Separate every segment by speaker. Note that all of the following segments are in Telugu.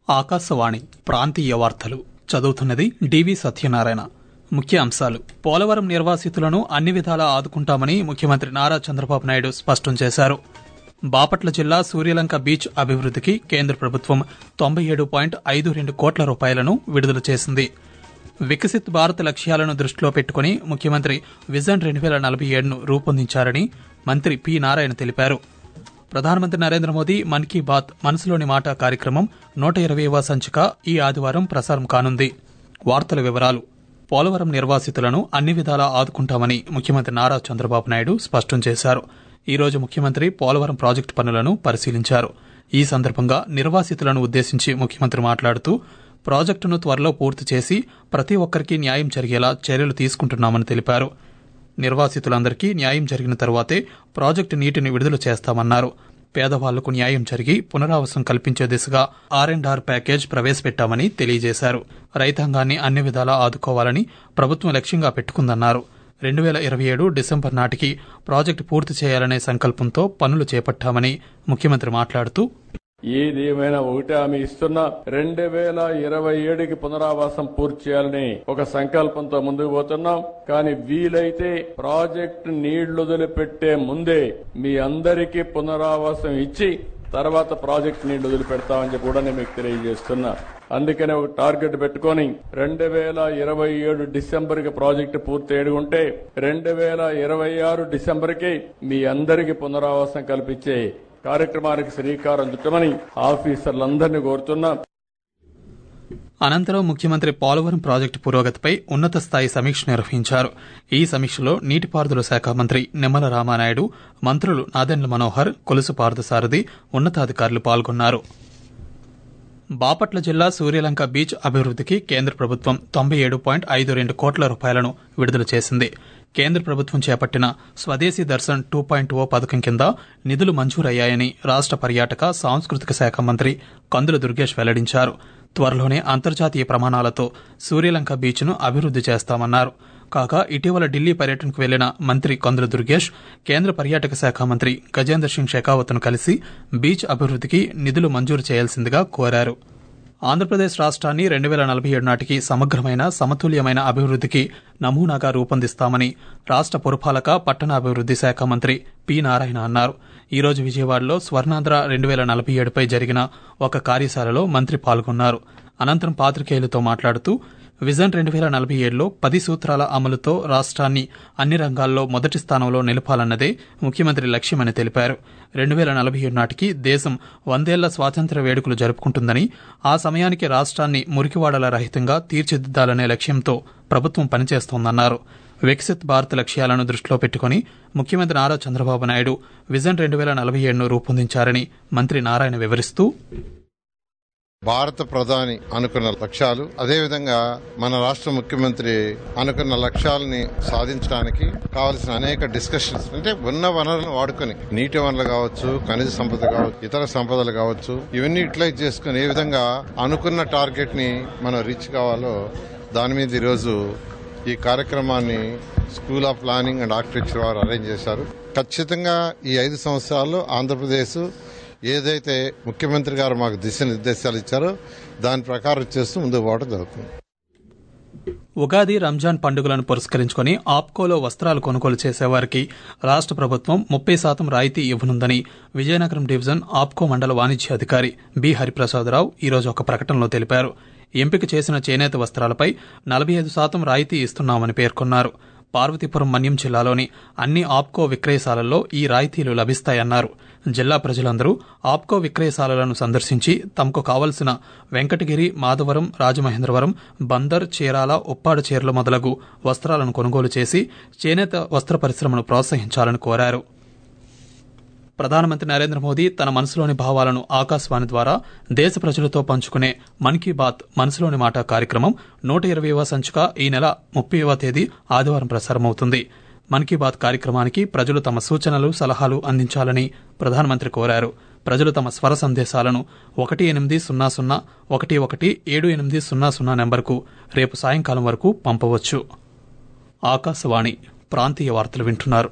Speaker 1: ఆకాశవాణి ప్రాంతీయ వార్తలు చదువుతున్నది డివి సత్యనారాయణ ముఖ్య అంశాలు పోలవరం నిర్వాసితులను అన్ని విధాలా ఆదుకుంటామని ముఖ్యమంత్రి నారా చంద్రబాబు నాయుడు స్పష్టం చేశారు బాపట్ల జిల్లా సూర్యలంక బీచ్ అభివృద్ధికి కేంద్ర ప్రభుత్వం తొంభై ఏడు పాయింట్ ఐదు రెండు కోట్ల రూపాయలను విడుదల చేసింది వికసిత్ భారత్ లక్ష్యాలను దృష్టిలో పెట్టుకుని ముఖ్యమంత్రి విజన్ రెండు వేల నలభై ఏడును రూపొందించారని మంత్రి పి నారాయణ తెలిపారు ప్రధానమంత్రి నరేంద్ర మోదీ మన్ కీ బాత్ మనసులోని మాట కార్యక్రమం నూట ఇరవైవ సంచిక ఈ ఆదివారం ప్రసారం కానుంది వార్తల వివరాలు పోలవరం నిర్వాసితులను అన్ని విధాలా ఆదుకుంటామని ముఖ్యమంత్రి నారా చంద్రబాబు నాయుడు స్పష్టం చేశారు ఈ రోజు ముఖ్యమంత్రి పోలవరం ప్రాజెక్టు పనులను పరిశీలించారు ఈ సందర్భంగా నిర్వాసితులను ఉద్దేశించి ముఖ్యమంత్రి మాట్లాడుతూ ప్రాజెక్టును త్వరలో పూర్తి చేసి ప్రతి ఒక్కరికి న్యాయం జరిగేలా చర్యలు తీసుకుంటున్నామని తెలిపారు నిర్వాసితులందరికీ న్యాయం జరిగిన తరువాతే ప్రాజెక్టు నీటిని విడుదల చేస్తామన్నారు పేదవాళ్లకు న్యాయం జరిగి పునరావాసం కల్పించే దిశగా ఆర్ అండ్ ఆర్ ప్యాకేజ్ ప్రవేశపెట్టామని తెలియజేశారు రైతాంగాన్ని అన్ని విధాలా ఆదుకోవాలని ప్రభుత్వం లక్ష్యంగా పెట్టుకుందన్నారు రెండు వేల ఇరవై ఏడు డిసెంబర్ నాటికి ప్రాజెక్టు పూర్తి చేయాలనే సంకల్పంతో పనులు చేపట్టామని ముఖ్యమంత్రి మాట్లాడుతూ
Speaker 2: ఏది ఏమైనా ఒకటే హామీ ఇస్తున్నా రెండు వేల ఇరవై ఏడుకి పునరావాసం పూర్తి చేయాలని ఒక సంకల్పంతో ముందుకు పోతున్నాం కానీ వీలైతే ప్రాజెక్టు నీళ్లు వదిలిపెట్టే ముందే మీ అందరికీ పునరావాసం ఇచ్చి తర్వాత ప్రాజెక్ట్ నీళ్లు వదిలిపెడతామని చెప్పి కూడా నేను మీకు తెలియజేస్తున్నా అందుకనే ఒక టార్గెట్ పెట్టుకొని రెండు వేల ఇరవై ఏడు డిసెంబర్ కి ప్రాజెక్టు పూర్తి ఏడుగుంటే రెండు వేల ఇరవై ఆరు డిసెంబర్ కి మీ అందరికీ పునరావాసం కల్పించే కార్యక్రమానికి శ్రీకారం చుట్టమని ఆఫీసర్లందరినీ కోరుతున్నా
Speaker 1: అనంతరం ముఖ్యమంత్రి పోలవరం ప్రాజెక్టు పురోగతిపై ఉన్నత స్థాయి సమీక్ష నిర్వహించారు ఈ సమీక్షలో నీటిపారుదల శాఖ మంత్రి నిమ్మల రామానాయుడు మంత్రులు నాదెండ్ల మనోహర్ కొలుసు పార్థసారథి ఉన్నతాధికారులు పాల్గొన్నారు బాపట్ల జిల్లా సూర్యలంక బీచ్ అభివృద్ధికి కేంద్ర ప్రభుత్వం తొంభై ఏడు పాయింట్ ఐదు రెండు కోట్ల రూపాయలను విడుదల చేసింది కేంద్ర ప్రభుత్వం చేపట్టిన స్వదేశీ దర్శన్ టూ పాయింట్ ఓ పథకం కింద నిధులు మంజూరయ్యాయని రాష్ట పర్యాటక సాంస్కృతిక శాఖ మంత్రి కందుల దుర్గేష్ వెల్లడించారు త్వరలోనే అంతర్జాతీయ ప్రమాణాలతో సూర్యలంక బీచ్ను అభివృద్ది చేస్తామన్నారు కాగా ఇటీవల ఢిల్లీ పర్యటనకు వెళ్లిన మంత్రి కందుల దుర్గేష్ కేంద్ర పర్యాటక శాఖ మంత్రి గజేంద్ర సింగ్ షెకావత్ను కలిసి బీచ్ అభివృద్దికి నిధులు మంజూరు చేయాల్సిందిగా కోరారు ఆంధ్రప్రదేశ్ రాష్ట్రాన్ని రెండు వేల నలభై ఏడు నాటికి సమగ్రమైన సమతుల్యమైన అభివృద్దికి నమూనాగా రూపొందిస్తామని రాష్ట పురపాలక పట్టణాభివృద్ది శాఖ మంత్రి పి నారాయణ అన్నారు ఈ రోజు విజయవాడలో స్వర్ణాంధ్ర రెండు వేల నలభై ఏడుపై జరిగిన ఒక కార్యశాలలో మంత్రి పాల్గొన్నారు అనంతరం పాత్రికేయులతో మాట్లాడుతూ విజన్ రెండు వేల నలభై ఏడులో పది సూత్రాల అమలుతో రాష్ట్రాన్ని అన్ని రంగాల్లో మొదటి స్థానంలో నిలపాలన్నదే ముఖ్యమంత్రి లక్ష్యమని తెలిపారు రెండు వేల నలభై ఏడు నాటికి దేశం వందేళ్ల స్వాతంత్ర్య వేడుకలు జరుపుకుంటుందని ఆ సమయానికి రాష్ట్రాన్ని మురికివాడల రహితంగా తీర్చిదిద్దాలనే లక్ష్యంతో ప్రభుత్వం పనిచేస్తోందన్నారు వికసిత్ భారత్ లక్ష్యాలను దృష్టిలో పెట్టుకుని ముఖ్యమంత్రి నారా చంద్రబాబు నాయుడు విజన్ రెండు వేల నలభై ఏడును రూపొందించారని మంత్రి నారాయణ వివరిస్తూ
Speaker 3: భారత ప్రధాని అనుకున్న లక్ష్యాలు అదేవిధంగా మన రాష్ట్ర ముఖ్యమంత్రి అనుకున్న లక్ష్యాలని సాధించడానికి కావలసిన అనేక డిస్కషన్స్ అంటే ఉన్న వనరులను వాడుకొని నీటి వనరులు కావచ్చు ఖనిజ సంపద కావచ్చు ఇతర సంపదలు కావచ్చు ఇవన్నీ యూటిలైజ్ చేసుకుని ఏ విధంగా అనుకున్న టార్గెట్ ని మనం రీచ్ కావాలో దాని మీద ఈరోజు ఈ కార్యక్రమాన్ని school of planning and architecture వారు అరేంజ్ చేశారు ఖచ్చితంగా ఈ ఐదు సంవత్సరాల్లో ఆంధ్రప్రదేశ్ ఏదైతే ముఖ్యమంత్రి గారు మాకు దిశానిర్దేశాలు ఇచ్చారో దాని ప్రకారం చేస్తూ ముందుకు పోవడం జరుగుతుంది
Speaker 1: ఉగాది రంజాన్ పండుగలను పురస్కరించుకుని ఆప్కోలో వస్త్రాలు కొనుగోలు చేసేవారికి రాష్ట ప్రభుత్వం ముప్పై శాతం రాయితీ ఇవ్వనుందని విజయనగరం డివిజన్ ఆప్కో మండల వాణిజ్య అధికారి బి హరిప్రసాదరావు ఈరోజు ఒక ప్రకటనలో తెలిపారు ఎంపిక చేసిన చేనేత వస్త్రాలపై నలభై ఐదు శాతం రాయితీ ఇస్తున్నామని పేర్కొన్నారు పార్వతీపురం మన్యం జిల్లాలోని అన్ని ఆప్కో విక్రయశాలల్లో ఈ రాయితీలు లభిస్తాయన్నారు జిల్లా ప్రజలందరూ ఆప్కో విక్రయశాలలను సందర్శించి తమకు కావలసిన వెంకటగిరి మాధవరం రాజమహేంద్రవరం బందర్ చీరాల ఉప్పాడ చీరలు మొదలగు వస్త్రాలను కొనుగోలు చేసి చేనేత వస్త్ర పరిశ్రమను ప్రోత్సహించాలని కోరారు ప్రధానమంత్రి నరేంద్ర మోదీ తన మనసులోని భావాలను ఆకాశవాణి ద్వారా దేశ ప్రజలతో పంచుకునే మన్ కీ బాత్ మనసులోని మాట కార్యక్రమం నూట ఇరవైవ సంచిక ఈ నెల ముప్పైవ తేదీ ఆదివారం ప్రసారమవుతుంది మన్ కీ బాత్ కార్యక్రమానికి ప్రజలు తమ సూచనలు సలహాలు అందించాలని ప్రధానమంత్రి కోరారు ప్రజలు తమ స్వర సందేశాలను ఒకటి ఎనిమిది సున్నా సున్నా ఒకటి ఒకటి ఏడు ఎనిమిది సున్నా సున్నా నెంబర్కు రేపు సాయంకాలం వరకు పంపవచ్చు ఆకాశవాణి ప్రాంతీయ వార్తలు వింటున్నారు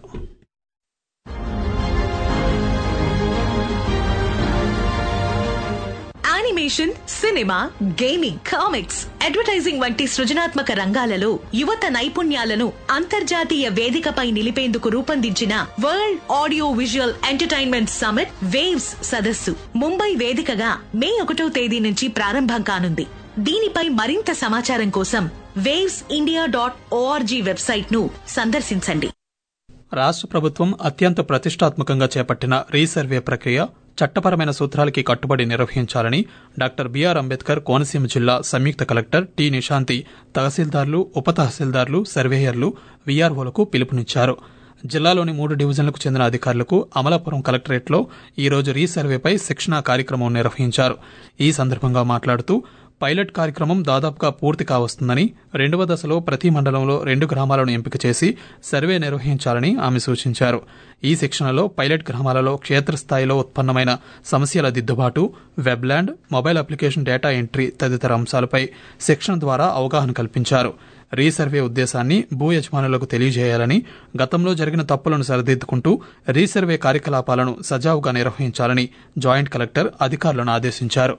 Speaker 4: anime animation cinema gaming comics advertising వంటి సృజనాత్మక రంగాలలో యువత నైపుణ్యాలను అంతర్జాతీయ వేదికపై నిలిపేందుకు రూపొందించిన world audio visual entertainment summit waves సదస్సు ముంబై వేదికగా మే ఒకటో తేదీ నుంచి ప్రారంభం కానుంది దీనిపై మరింత సమాచారం కోసం waves India dot org website ను సందర్శించండి
Speaker 1: రాష్ట్ర ప్రభుత్వం అత్యంత ప్రతిష్టాత్మకంగా చేపట్టిన రీసర్వే ప్రక్రియ చట్టపరమైన సూత్రాలకి కట్టుబడి నిర్వహించాలని డాక్టర్ బీఆర్ అంబేద్కర్ కోనసీమ జిల్లా సంయుక్త కలెక్టర్ టి నిశాంతి తహసీల్దార్లు ఉప తహసీల్దార్లు సర్వేయర్లు వీఆర్ఓలకు పిలుపునిచ్చారు జిల్లాలోని మూడు డివిజన్లకు చెందిన అధికారులకు అమలాపురం కలెక్టరేట్లో ఈ రోజు రీసర్వేపై శిక్షణా కార్యక్రమం నిర్వహించారు ఈ సందర్భంగా మాట్లాడుతూ పైలట్ కార్యక్రమం దాదాపుగా పూర్తి కావస్తుందని రెండవ దశలో ప్రతి మండలంలో రెండు గ్రామాలను ఎంపిక చేసి సర్వే నిర్వహించాలని ఆమె సూచించారు ఈ శిక్షణలో పైలట్ గ్రామాలలో క్షేత్రస్థాయిలో ఉత్పన్నమైన సమస్యల దిద్దుబాటు webland mobile application data entry తదితర అంశాలపై శిక్షణ ద్వారా అవగాహన కల్పించారు రీసర్వే ఉద్దేశాన్ని భూ యజమానులకు తెలియజేయాలని గతంలో జరిగిన తప్పులను సరిదిద్దుకుంటూ రీసర్వే కార్యకలాపాలను సజావుగా నిర్వహించాలని జాయింట్ కలెక్టర్ అధికారులను ఆదేశించారు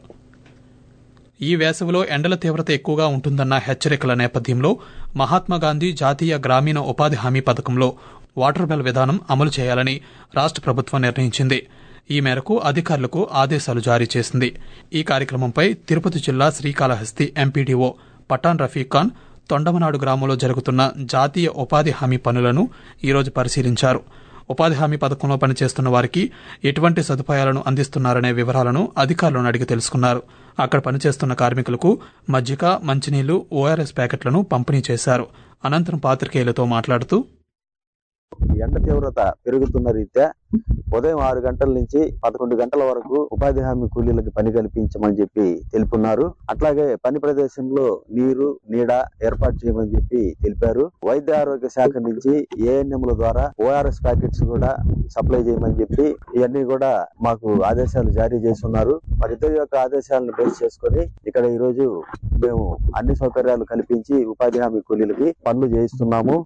Speaker 1: ఈ వేసవిలో ఎండల తీవ్రత ఎక్కువగా ఉంటుందన్న హెచ్చరికల నేపథ్యంలో మహాత్మాగాంధీ జాతీయ గ్రామీణ ఉపాధి హామీ పథకంలో వాటర్ బెల్ విధానం అమలు చేయాలని రాష్ట్ర ప్రభుత్వం నిర్ణయించింది ఈ మేరకు అధికారులకు ఆదేశాలు జారీ చేసింది ఈ కార్యక్రమంపై తిరుపతి జిల్లా శ్రీకాళహస్తి ఎంపీడీఓ పఠాన్ రఫీక్ ఖాన్ తొండమనాడు గ్రామంలో జరుగుతున్న జాతీయ ఉపాధి హామీ పనులను ఈరోజు పరిశీలించారు ఉపాధి హామీ పథకంలో పనిచేస్తున్న వారికి ఎటువంటి సదుపాయాలను అందిస్తున్నారనే వివరాలను అధికారులను అడిగి తెలుసుకున్నారు అక్కడ పనిచేస్తున్న కార్మికులకు మజ్జిగ మంచినీళ్లు ఓఆర్ఎస్ ప్యాకెట్లను పంపిణీ చేశారు అనంతరం పాత్రికేయులతో మాట్లాడుతూ
Speaker 5: ఎండ తీవ్రత పెరుగుతున్న రీత్యా ఉదయం ఆరు గంటల నుంచి పదకొండు గంటల వరకు ఉపాధి హామీ కూలీలకు పని కల్పించమని చెప్పి తెలుపున్నారు అట్లాగే పని ప్రదేశంలో నీరు నీడ ఏర్పాటు చేయమని చెప్పి తెలిపారు వైద్య ఆరోగ్య శాఖ నుంచి ఏఎన్ఎంల ద్వారా ఓఆర్ఎస్ ప్యాకెట్స్ కూడా సప్లై చేయమని చెప్పి ఇవన్నీ కూడా మాకు ఆదేశాలు జారీ చేస్తున్నారు మరి ఇద్దరి యొక్క ఆదేశాలను బేస్ చేసుకొని ఇక్కడ ఈ రోజు మేము అన్ని సౌకర్యాలు కల్పించి ఉపాధి హామీ కూలీలకి పనులు చేయిస్తున్నాము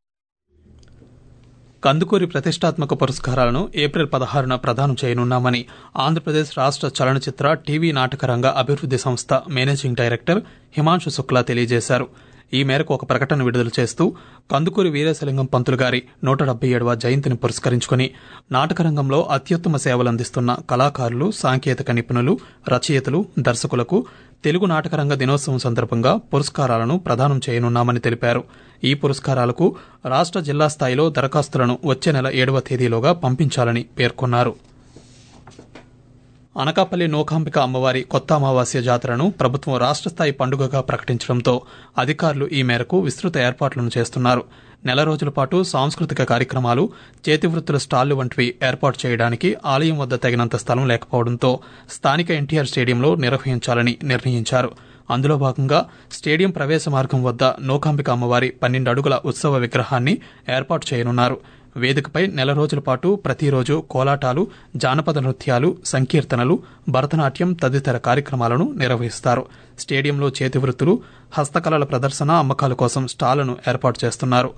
Speaker 1: కందుకూరి ప్రతిష్టాత్మక పురస్కారాలను ఏప్రిల్ పదహారున ప్రదానం చేయనున్నామని ఆంధ్రప్రదేశ్ రాష్ట్ర చలనచిత్ర టీవీ నాటకరంగ అభివృద్ది సంస్థ మేనేజింగ్ డైరెక్టర్ హిమాంశు శుక్లా తెలియజేశారు ఈ మేరకు ఒక ప్రకటన విడుదల చేస్తూ కందుకూరి వీరేశలింగం పంతులు గారి నూట డెబ్బై ఏడవ జయంతిని పురస్కరించుకుని నాటకరంగంలో అత్యుత్తమ సేవలందిస్తున్న కళాకారులు సాంకేతిక నిపుణులు రచయితలు దర్శకులకు తెలుగు నాటకరంగ దినోత్సవం సందర్భంగా పురస్కారాలను ప్రదానం చేయనున్నామని తెలిపారు ఈ పురస్కారాలకు రాష్ట్ర జిల్లా స్థాయిలో దరఖాస్తులను వచ్చే నెల ఏడవ తేదీలోగా పంపించాలని పేర్కొన్నారు అనకాపల్లి నోకాంబిక అమ్మవారి కొత్త అమావాస్య జాతరను ప్రభుత్వం రాష్ట్ర స్థాయి పండుగగా ప్రకటించడంతో అధికారులు ఈ మేరకు విస్తృత ఏర్పాట్లను చేస్తున్నారు నెల రోజుల పాటు సాంస్కృతిక కార్యక్రమాలు చేతివృత్తుల స్టాళ్లు వంటివి ఏర్పాటు చేయడానికి ఆలయం వద్ద తగినంత స్థలం లేకపోవడంతో స్థానిక ఎన్టీఆర్ స్టేడియంలో నిర్వహించాలని నిర్ణయించారు అందులో భాగంగా స్టేడియం ప్రవేశ మార్గం వద్ద నోకాంబిక అమ్మవారి పన్నెండు అడుగుల ఉత్సవ విగ్రహాన్ని ఏర్పాటు చేయనున్నారు వేదికపై నెల రోజుల పాటు ప్రతిరోజు కోలాటాలు జానపద నృత్యాలు సంకీర్తనలు భరతనాట్యం తదితర కార్యక్రమాలను నిర్వహిస్తారు స్టేడియంలో చేతివృత్తులు హస్తకళల ప్రదర్శన అమ్మకాల కోసం స్టాళ్లను ఏర్పాటు చేస్తున్నారు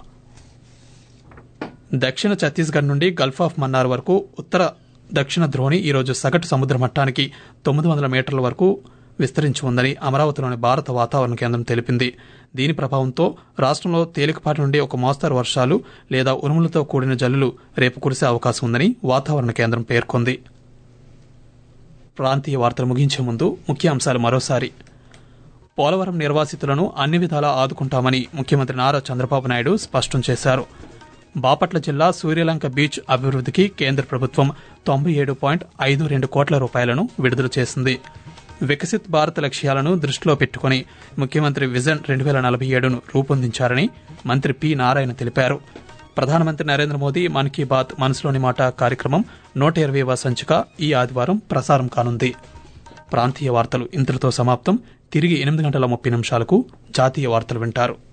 Speaker 1: దక్షిణ ఛత్తీస్గఢ్ నుండి గల్ఫ్ ఆఫ్ మన్నార్ వరకు ఉత్తర దక్షిణ ద్రోణి ఈరోజు సగటు సముద్ర మట్టానికి తొమ్మిది వందల మీటర్ల వరకు విస్తరించి ఉందని అమరావతిలోని భారత వాతావరణ కేంద్రం తెలిపింది దీని ప్రభావంతో రాష్ట్రంలో తేలికపాటి నుండి ఒక మోస్తరు వర్షాలు లేదా ఉరుములతో కూడిన జల్లులు రేపు కురిసే అవకాశం ఉందని వాతావరణ కేంద్రం పేర్కొంది ప్రాంతీయ వార్తలు ముగించే ముందు ముఖ్య అంశాలు మరోసారి పోలవరం నిర్వాసితులను అన్ని విధాలా ఆదుకుంటామని ముఖ్యమంత్రి నారా చంద్రబాబు నాయుడు స్పష్టం చేశారు బాపట్ల జిల్లా సూర్యలంక బీచ్ అభివృద్ధికి కేంద్ర ప్రభుత్వం తొంభై ఏడు పాయింట్ ఐదు రెండు కోట్ల రూపాయలను విడుదల చేసింది వికసిత్ భారత్ లక్ష్యాలను దృష్టిలో పెట్టుకుని ముఖ్యమంత్రి విజన్ రెండు వేల నలభై ఏడును రూపొందించారని మంత్రి పి నారాయణ తెలిపారు ప్రధానమంత్రి నరేంద్ర మోదీ మన్ కీ బాత్ మనసులోని మాట కార్యక్రమం నూట ఇరవైవ సంచిక ఈ ఆదివారం ప్రసారం కానుంది ప్రాంతీయ వార్తలు ఇంతటితో సమాప్తం తిరిగి ఎనిమిది గంటల ముప్పై నిమిషాలకు జాతీయ వార్తలు వింటారు